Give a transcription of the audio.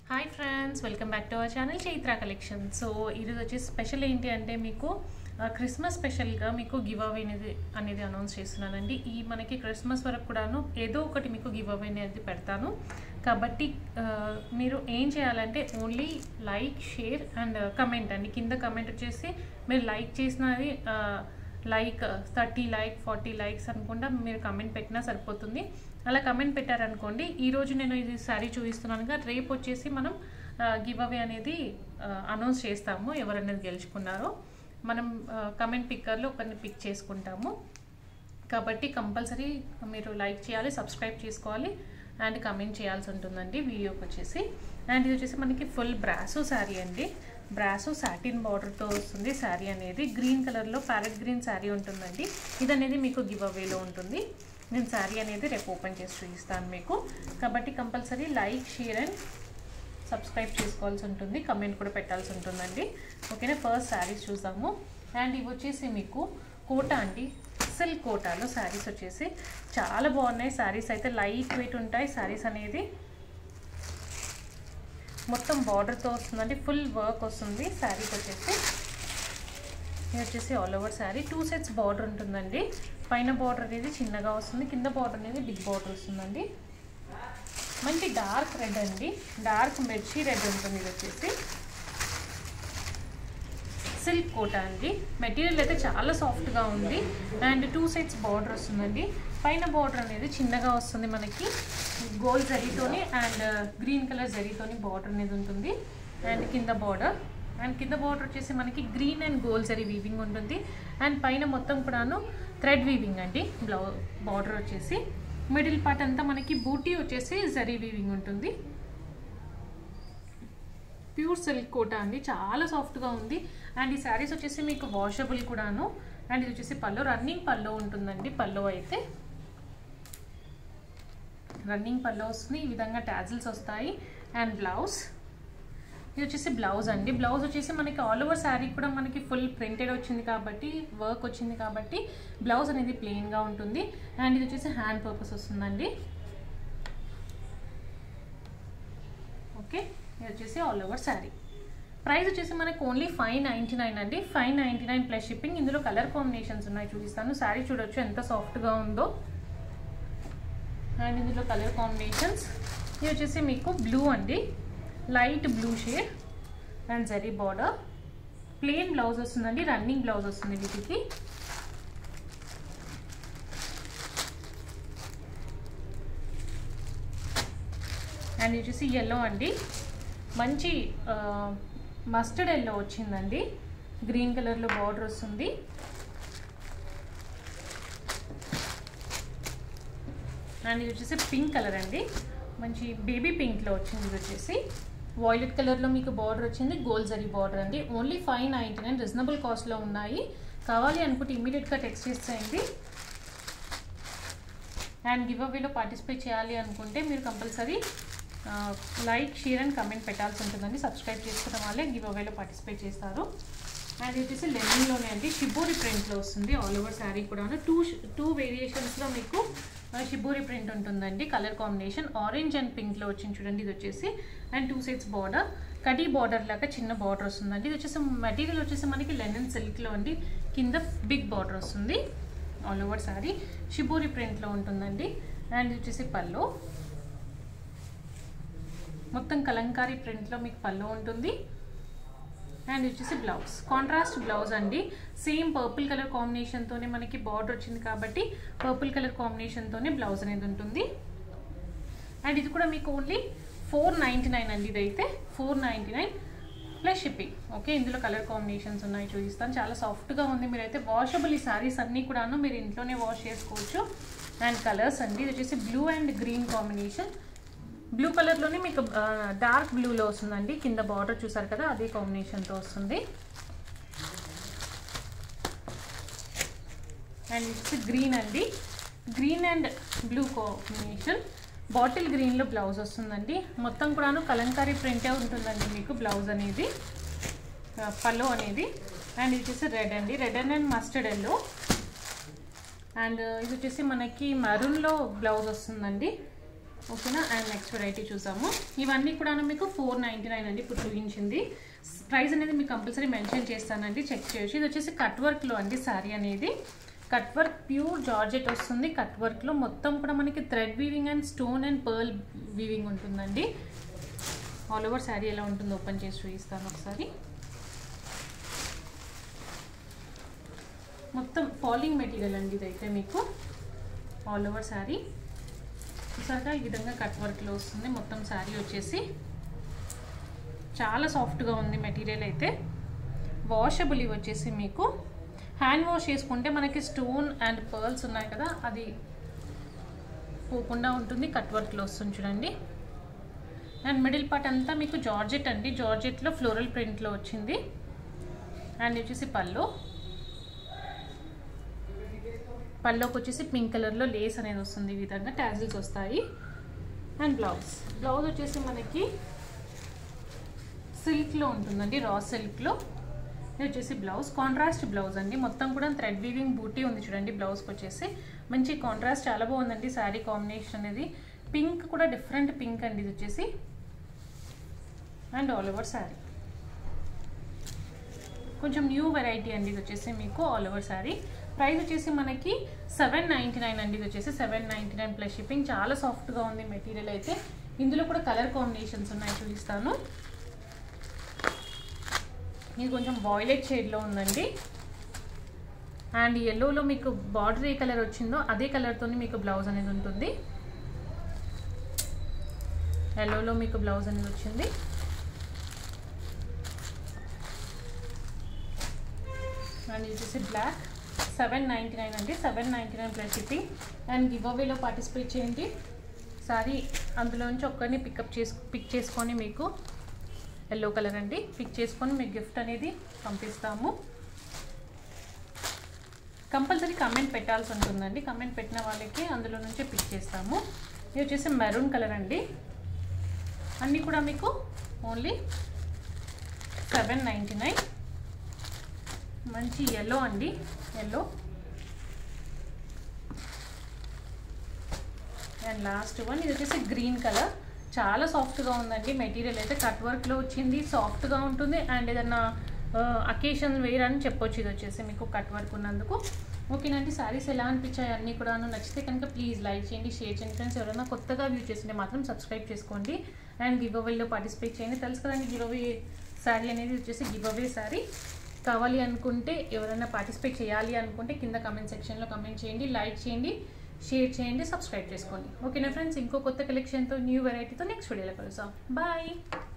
hi friends welcome back to our channel Chaitra collection so ఈరోజు వచ్చేసి special ఏంటి అంటే మీకు ఆ, క్రిస్మస్ స్పెషల్గా మీకు గివ్ అవే అనేది అనేది అనౌన్స్ చేస్తున్నానండి ఈ మనకి క్రిస్మస్ వరకు కూడాను ఏదో ఒకటి మీకు గివ్ అవే అనేది పెడతాను కాబట్టి ఆ, మీరు ఏం చేయాలంటే only like share and comment అండి కింద కమెంట్ వచ్చేసి మీరు లైక్ చేసినది ఆ, like thirty like forty likes అనుకుంటా మీరు కమెంట్ పెట్టినా సరిపోతుంది అలా కమెంట్ పెట్టారనుకోండి ఈరోజు నేను ఇది శారీ చూపిస్తున్నాను కదా రేపు వచ్చేసి మనం గివ్ అవే అనేది అనౌన్స్ చేస్తాము ఎవరనేది గెలుచుకున్నారో మనం కమెంట్ పిక్కర్లో ఒకరిని పిక్ చేసుకుంటాము కాబట్టి కంపల్సరీ మీరు లైక్ చేయాలి సబ్స్క్రైబ్ చేసుకోవాలి అండ్ కమెంట్ చేయాల్సి ఉంటుందండి వీడియోకి వచ్చేసి అండ్ ఇది వచ్చేసి మనకి ఫుల్ బ్రాసో శారీ అండి బ్రాసో సాటిన్ బార్డర్తో వస్తుంది శారీ అనేది గ్రీన్ కలర్లో ప్యారెట్ గ్రీన్ శారీ ఉంటుందండి ఇది అనేది మీకు గివ్ అవేలో ఉంటుంది నేను శారీ అనేది రేపు ఓపెన్ చేసి చూపిస్తాను మీకు కాబట్టి compulsory like share and subscribe చేసుకోవాల్సి ఉంటుంది కమెంట్ కూడా పెట్టాల్సి ఉంటుందండి ఓకేనా ఫస్ట్ శారీస్ చూద్దాము అండ్ ఇవి వచ్చేసి మీకు కోట అండి సిల్క్ కోటాలో శారీస్ వచ్చేసి చాలా బాగున్నాయి శారీస్ అయితే లైట్ వెయిట్ ఉంటాయి శారీస్ అనేది మొత్తం బార్డర్తో వస్తుందండి ఫుల్ వర్క్ వస్తుంది శారీకి వచ్చేసి ఇది వచ్చేసి all over sari two sets border ఉంటుందండి పైన బార్డర్ అనేది చిన్నగా వస్తుంది కింద బార్డర్ అనేది బిగ్ బార్డర్ వస్తుందండి మంచి డార్క్ రెడ్ అండి డార్క్ మిర్చి రెడ్ ఉంటుంది ఇది వచ్చేసి సిల్క్ కోట అండి మెటీరియల్ అయితే చాలా సాఫ్ట్గా ఉంది అండ్ టూ సైడ్స్ బార్డర్ వస్తుందండి పైన బార్డర్ అనేది చిన్నగా వస్తుంది మనకి గోల్డ్ జరీతోని అండ్ గ్రీన్ కలర్ జరీతోని బార్డర్ అనేది ఉంటుంది అండ్ కింద బార్డర్ అండ్ కింద బార్డర్ వచ్చేసి మనకి green and gold zari weaving ఉంటుంది అండ్ పైన మొత్తం కూడాను థ్రెడ్ వీవింగ్ అండి బ్లౌ బార్డర్ వచ్చేసి మిడిల్ పార్ట్ అంతా మనకి బూటీ వచ్చేసి జరీ వీవింగ్ ఉంటుంది ప్యూర్ సిల్క్ కోట అండి చాలా సాఫ్ట్గా ఉంది అండ్ ఈ శారీస్ వచ్చేసి మీకు వాషబుల్ కూడాను అండ్ ఇది వచ్చేసి పల్లో రన్నింగ్ పల్లో ఉంటుందండి పల్లో అయితే రన్నింగ్ పల్లో వస్తుంది ఈ విధంగా ట్యాజిల్స్ వస్తాయి అండ్ బ్లౌజ్ ఇది వచ్చేసి బ్లౌజ్ అండి బ్లౌజ్ వచ్చేసి మనకి ఆల్ ఓవర్ శారీ కూడా మనకి ఫుల్ ప్రింటెడ్ వచ్చింది కాబట్టి వర్క్ వచ్చింది కాబట్టి బ్లౌజ్ అనేది ప్లెయిన్గా ఉంటుంది అండ్ ఇది వచ్చేసి హ్యాండ్ పర్పస్ వస్తుందండి ఓకే ఇది వచ్చేసి ఆల్ ఓవర్ శారీ ప్రైస్ వచ్చేసి మనకు ఓన్లీ ఫైవ్ నైంటీ నైన్ అండి five ninety nine plus shipping ఇందులో కలర్ కాంబినేషన్స్ ఉన్నాయి చూపిస్తాను శారీ చూడొచ్చు ఎంత సాఫ్ట్గా ఉందో అండ్ ఇందులో కలర్ కాంబినేషన్స్ ఇది వచ్చేసి మీకు బ్లూ అండి light blue shade and zari border plain blouse వస్తుందండి రన్నింగ్ బ్లౌజ్ వస్తుంది వీటికి అండ్ ఇది వచ్చేసి ఎల్లో అండి మంచి మస్టర్డ్ ఎల్లో వచ్చిందండి గ్రీన్ కలర్లో బార్డర్ వస్తుంది అండ్ ఇది వచ్చేసి పింక్ కలర్ అండి మంచి బేబీ పింక్లో వచ్చింది ఇది వచ్చేసి వాయిలెట్ కలర్లో మీకు బార్డర్ వచ్చింది గోల్డ్ జరీ బార్డర్ అండి only five ninety nine reasonable కాస్ట్లో ఉన్నాయి కావాలి అనుకుంటే ఇమీడియట్గా టెక్స్ట్ చేసేయండి అండ్ గివ్ అవేలో పార్టిసిపేట్ చేయాలి అనుకుంటే మీరు compulsory like share and comment పెట్టాల్సి ఉంటుందండి సబ్స్క్రైబ్ చేసుకున్న వాళ్ళే గివ్ అవేలో పార్టిసిపేట్ చేస్తారు అండ్ ఇది వచ్చేసి లెనిన్లోనే అండి షిబోరి ప్రింట్లో వస్తుంది ఆల్ ఓవర్ శారీ కూడా టూ టూ వేరియేషన్స్లో మీకు షిబోరి ప్రింట్ ఉంటుందండి కలర్ కాంబినేషన్ ఆరెంజ్ అండ్ పింక్లో వచ్చింది చూడండి ఇది వచ్చేసి అండ్ టూ సైడ్స్ బార్డర్ కడీ బార్డర్ లాగా చిన్న బార్డర్ వస్తుందండి ఇది వచ్చేసి మెటీరియల్ వచ్చేసి మనకి లెనిన్ సిల్క్లో అండి కింద బిగ్ బార్డర్ వస్తుంది ఆల్ ఓవర్ శారీ షిబోరి ప్రింట్లో ఉంటుందండి అండ్ ఇది వచ్చేసి పల్లో మొత్తం కలంకారీ ప్రింట్లో మీకు పల్లో ఉంటుంది అండ్ వచ్చేసి బ్లౌజ్ కాంట్రాస్ట్ బ్లౌజ్ అండి సేమ్ పర్పుల్ కలర్ కాంబినేషన్తోనే మనకి బార్డర్ వచ్చింది కాబట్టి పర్పుల్ కలర్ కాంబినేషన్తోనే బ్లౌజ్ అనేది ఉంటుంది అండ్ ఇది కూడా మీకు ఓన్లీ ఫోర్ నైంటీ నైన్ అండి ఇదైతే four ninety nine plus shipping okay ఇందులో కలర్ కాంబినేషన్స్ ఉన్నాయి చూపిస్తాను చాలా సాఫ్ట్గా ఉంది మీరైతే వాషబుల్ ఈ సారీస్ అన్నీ కూడాను మీరు ఇంట్లోనే వాష్ చేసుకోవచ్చు అండ్ కలర్స్ అండి ఇది వచ్చేసి blue and green combination blue కలర్లోనే మీకు డార్క్ బ్లూలో వస్తుందండి కింద బార్డర్ చూసారు కదా అదే కాంబినేషన్తో వస్తుంది అండ్ ఇట్స్ గ్రీన్ అండి green and blue combination bottle గ్రీన్లో బ్లౌజ్ వస్తుందండి మొత్తం కూడాను కలంకారీ ప్రింటే ఉంటుందండి మీకు బ్లౌజ్ అనేది పల్లో అనేది అండ్ ఇది వచ్చేసి రెడ్ అండి red and mustard yellow and ఇది వచ్చేసి మనకి మరూన్లో బ్లౌజ్ వస్తుందండి ఓకేనా అండ్ నెక్స్ట్ వెరైటీ చూసాము ఇవన్నీ కూడా మీకు ఫోర్ నైంటీ నైన్ అండి ఇప్పుడు చూపించింది ప్రైస్ అనేది మీకు కంపల్సరీ మెన్షన్ చేస్తానండి చెక్ చేయొచ్చు ఇది వచ్చేసి కట్ వర్క్లో అండి శారీ అనేది కట్ వర్క్ ప్యూర్ జార్జెట్ వస్తుంది కట్ వర్క్లో మొత్తం కూడా మనకి thread weaving and stone and pearl weaving ఉంటుందండి ఆల్ ఓవర్ శారీ ఎలా ఉంటుందో ఓపెన్ చేసి చూపిస్తాను ఒకసారి మొత్తం ఫాలింగ్ మెటీరియల్ అండి ఇదైతే మీకు ఆల్ ఓవర్ శారీ చూసాక ఈ విధంగా కట్ వర్క్లో వస్తుంది మొత్తం శారీ వచ్చేసి చాలా సాఫ్ట్గా ఉంది మెటీరియల్ అయితే వాషబుల్ ఇవి వచ్చేసి మీకు హ్యాండ్ వాష్ చేసుకుంటే మనకి స్టోన్ అండ్ పర్ల్స్ ఉన్నాయి కదా అది పోకుండా ఉంటుంది కట్ వర్క్లో వస్తుంది చూడండి అండ్ మిడిల్ పార్ట్ అంతా మీకు జార్జెట్ అండి జార్జెట్లో ఫ్లోరల్ ప్రింట్లో వచ్చింది అండ్ వచ్చేసి పళ్ళు పళ్ళోకి వచ్చేసి పింక్ కలర్లో లేస్ అనేది వస్తుంది ఈ విధంగా ట్యాజిల్స్ వస్తాయి అండ్ బ్లౌజ్ బ్లౌజ్ వచ్చేసి మనకి సిల్క్లో ఉంటుందండి రా సిల్క్లో ఇది వచ్చేసి బ్లౌజ్ కాంట్రాస్ట్ బ్లౌజ్ అండి మొత్తం కూడా థ్రెడ్ వీవింగ్ బూటీ ఉంది చూడండి బ్లౌజ్కి వచ్చేసి మంచి కాంట్రాస్ట్ చాలా బాగుందండి శారీ కాంబినేషన్ అనేది పింక్ కూడా డిఫరెంట్ పింక్ అండి ఇది వచ్చేసి అండ్ ఆల్ ఓవర్ శారీ కొంచెం న్యూ వెరైటీ అండి ఇది వచ్చేసి మీకు ఆల్ ఓవర్ శారీ ప్రైస్ వచ్చేసి మనకి సెవెన్ నైంటీ నైన్ అండి ఇది వచ్చేసి seven ninety nine plus shipping చాలా సాఫ్ట్గా ఉంది మెటీరియల్ అయితే ఇందులో కూడా కలర్ కాంబినేషన్స్ ఉన్నాయి చూపిస్తాను ఇది కొంచెం వాయిలెట్ షేడ్లో ఉందండి అండ్ ఎల్లోలో మీకు బార్డర్ ఏ కలర్ వచ్చిందో అదే కలర్తో మీకు బ్లౌజ్ అనేది ఉంటుంది ఎల్లోలో మీకు బ్లౌజ్ అనేది వచ్చింది అండ్ ఇది వచ్చేసి బ్లాక్ సెవెన్ నైంటీ నైన్ అండి seven ninety nine plus shipping and give అవేలో పార్టిసిపేట్ చేయండి సారీ అందులోంచి ఒక్కరిని పికప్ చేసు పిక్ చేసుకొని మీకు ఎల్లో కలర్ అండి పిక్ చేసుకొని మీకు గిఫ్ట్ అనేది పంపిస్తాము కంపల్సరీ కమెంట్ పెట్టాల్సి ఉంటుందండి కమెంట్ పెట్టిన వాళ్ళకి అందులో నుంచే పిక్ చేస్తాము ఇది వచ్చేసి మెరూన్ కలర్ అండి అన్నీ కూడా మీకు ఓన్లీ సెవెన్ నైంటీ నైన్ మంచి ఎల్లో అండి ఎల్లో అండ్ లాస్ట్ వన్ ఇది వచ్చేసి గ్రీన్ కలర్ చాలా సాఫ్ట్గా ఉందండి మెటీరియల్ అయితే కట్ వర్క్లో వచ్చింది సాఫ్ట్గా ఉంటుంది అండ్ ఏదన్నా అకేషన్ వేర్ అని చెప్పొచ్చు ఇది వచ్చేసి మీకు కట్ వర్క్ ఉన్నందుకు ఓకేనండి సారీస్ ఎలా అనిపించాయి అన్నీ కూడా నచ్చితే కనుక ప్లీజ్ లైక్ చేయండి షేర్ చేయండి ఫ్రెండ్స్ ఎవరైనా కొత్తగా వ్యూ చేసింటే మాత్రం సబ్స్క్రైబ్ చేసుకోండి అండ్ గివ్ అవేలో పార్టిసిపేట్ చేయండి తెలుసు కదండి గివ్ అవే శారీ అనేది వచ్చేసి గివ్ అవే శారీ కావాలి అనుకుంటే ఎవరైనా పార్టిసిపేట్ చేయాలి అనుకుంటే కింద కమెంట్ సెక్షన్లో కమెంట్ చేయండి లైక్ చేయండి షేర్ చేయండి సబ్స్క్రైబ్ చేసుకోండి ఓకేనా ఫ్రెండ్స్ ఇంకో కొత్త కలెక్షన్తో న్యూ వెరైటీతో నెక్స్ట్ వీడియోలో కలుస్తాం బాయ్